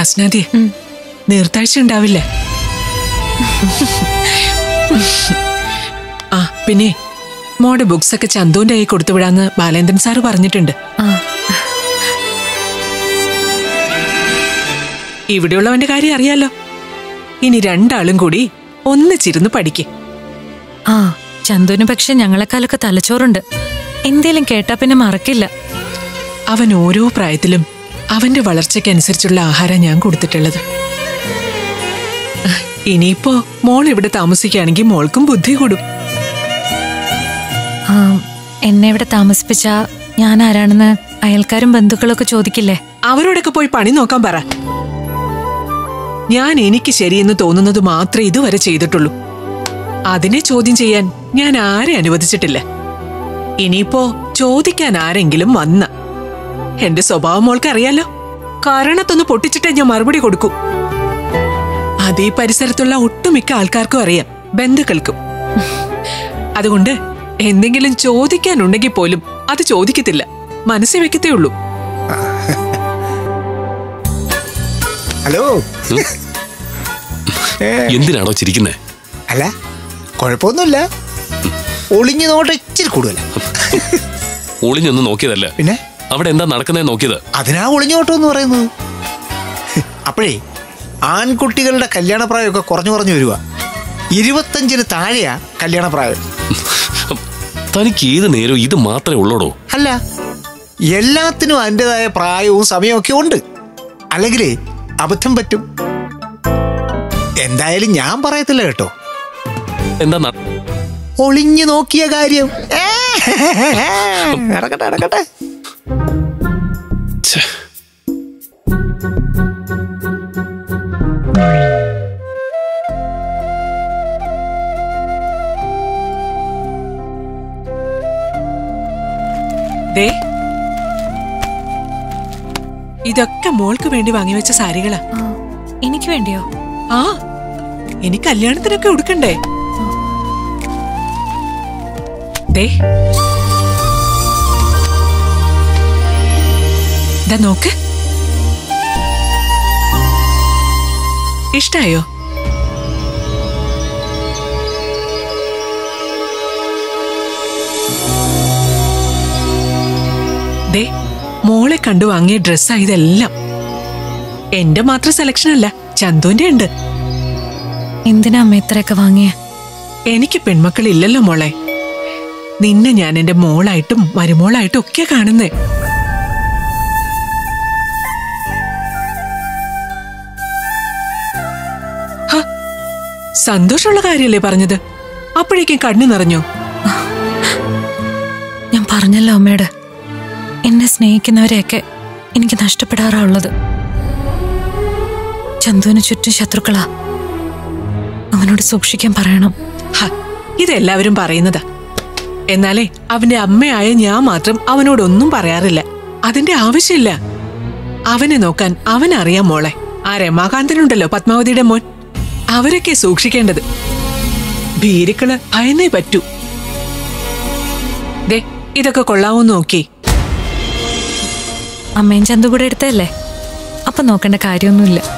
ഹസ്നാദി നീർത്താഴ്ച ഉണ്ടാവില്ലേ ആ പിന്നെ മോടെ ബുക്സ് ഒക്കെ ചന്തുവിന്റെ കൈ കൊടുത്തു വിടാന്ന് ബാലേന്ദ്രൻ സാറ് പറഞ്ഞിട്ടുണ്ട് ആ ഇവിടെയുള്ളവന്റെ കാര്യം അറിയാലോ ഇനി രണ്ടാളും കൂടി ഒന്നിച്ചിരുന്ന് പഠിക്കും ആ ചന്തുവിന് പക്ഷെ ഞങ്ങളെക്കാളൊക്കെ തലച്ചോറുണ്ട് എന്തേലും കേട്ടാ പിന്നെ മറക്കില്ല അവൻ ഓരോ പ്രായത്തിലും അവന്റെ വളർച്ചയ്ക്കനുസരിച്ചുള്ള ആഹാരം ഞാൻ കൊടുത്തിട്ടുള്ളത് ഇനിയിപ്പോ മോൾ ഇവിടെ താമസിക്കുകയാണെങ്കിൽ മോൾക്കും ബുദ്ധി കൂടും ആ എന്നെ ഇവിടെ താമസിപ്പിച്ച ഞാൻ ആരാണെന്ന് അയൽക്കാരും ബന്ധുക്കളൊക്കെ ചോദിക്കില്ലേ അവരോടൊക്കെ പോയി പണി നോക്കാൻ പറ ഞാൻ എനിക്ക് ശരിയെന്ന് തോന്നുന്നത് മാത്രമേ ഇതുവരെ ചെയ്തിട്ടുള്ളൂ അതിനെ ചോദ്യം ചെയ്യാൻ ഞാൻ ആരെ അനുവദിച്ചിട്ടില്ല ഇനിയിപ്പോ ചോദിക്കാൻ ആരെങ്കിലും വന്ന എന്റെ സ്വഭാവം മോൾക്ക് അറിയാലോ കാരണത്തൊന്ന് പൊട്ടിച്ചിട്ടേ ഞാൻ മറുപടി കൊടുക്കൂ അത് ഈ പരിസരത്തുള്ള ഒട്ടുമിക്ക ആൾക്കാർക്കും അറിയാം ബന്ധുക്കൾക്കും അതുകൊണ്ട് എന്തെങ്കിലും ചോദിക്കാനുണ്ടെങ്കിൽ പോലും അത് ചോദിക്കത്തില്ല മനസ്സിൽ വെക്കത്തേ ഉള്ളൂ ഹലോ ഏ, എന്തിനാണോ ചിരിക്കുന്നേ അല്ല കുഴപ്പമൊന്നുമില്ല ഒളിഞ്ഞു നോട്ട് ഇച്ചിരി കൂടുതല ഒളിഞ്ഞൊന്ന് നോക്കിയതല്ല പിന്നെ അവിടെ എന്താ നടക്കുന്നതെന്ന് നോക്കിയത് അതിനാ ഒളിഞ്ഞോട്ടം എന്ന് പറയുന്നത് അപ്പോഴേ ആൺകുട്ടികളുടെ കല്യാണപ്രായമൊക്കെ കുറഞ്ഞു കുറഞ്ഞു വരിക ഇരുപത്തഞ്ചിന് താഴെയാ കല്യാണപ്രായം തനിക്ക് ഏത് നേരവും ഇത് മാത്രമേ ഉള്ളൂടോ അല്ല എല്ലാത്തിനും അതിൻ്റെതായ പ്രായവും സമയവും ഒക്കെ ഉണ്ട് അല്ലെങ്കിൽ അബദ്ധം പറ്റും എന്തായാലും ഞാൻ പറയത്തില്ല കേട്ടോ എന്താ ന- ഒളിഞ്ഞു നോക്കിയ കാര്യം ഏ, നടക്കട്ടെ നടക്കട്ടെ ഛെ, ദേ ഇതൊക്കെ മോൾക്ക് വേണ്ടി വാങ്ങിവെച്ച സാരികളാ ആ, എനിക്ക് വേണ്ടിയോ ആ ഇനി കല്യാണത്തിനൊക്കെ ഉടുക്കണ്ടേ ദേ ദാ നോക്ക് ഇഷ്ടായോ ദേ മോളെ കണ്ടു വാങ്ങിയ ഡ്രസ്സാ ഇതെല്ലാം എന്റെ മാത്രം സെലക്ഷൻ അല്ല ചന്തുവിന്റെ ഉണ്ട് എന്തിനാ അമ്മ ഇത്രയൊക്കെ വാങ്ങിയേ എനിക്ക് പെൺമക്കളില്ലല്ലോ മോളെ നിന്നെ ഞാൻ എന്റെ മോളായിട്ടും മരുമോളായിട്ടും ഒക്കെ കാണുന്നേ ഹ, സന്തോഷമുള്ള കാര്യല്ലേ പറഞ്ഞത് അപ്പോഴേക്കും കണ്ണു നിറഞ്ഞോ ഞാൻ പറഞ്ഞല്ലോ അമ്മയോട് എന്നെ സ്നേഹിക്കുന്നവരെയൊക്കെ എനിക്ക് നഷ്ടപ്പെടാറാ ഉള്ളത് ചന്തുവിന് ചുറ്റും ശത്രുക്കളാ അവനോട് സൂക്ഷിക്കാൻ പറയണം ഹ, ഇതെല്ലാവരും പറയുന്നതാ എന്നാലേ അവന്റെ അമ്മയായ ഞാൻ മാത്രം അവനോടൊന്നും പറയാറില്ല അതിന്റെ ആവശ്യമില്ല അവനെ നോക്കാൻ അവനറിയാം മോളെ ആ രമാകാന്തനുണ്ടല്ലോ പത്മാവതിയുടെ മോൻ അവരൊക്കെ സൂക്ഷിക്കേണ്ടത് ഭീരുക്കള് ഭയന്നേ പറ്റൂ ദേ ഇതൊക്കെ കൊള്ളാവൂന്ന് നോക്കി അമ്മയും ചന്തു കൂടെ എടുത്തല്ലേ അപ്പൊ നോക്കേണ്ട കാര്യമൊന്നുമില്ല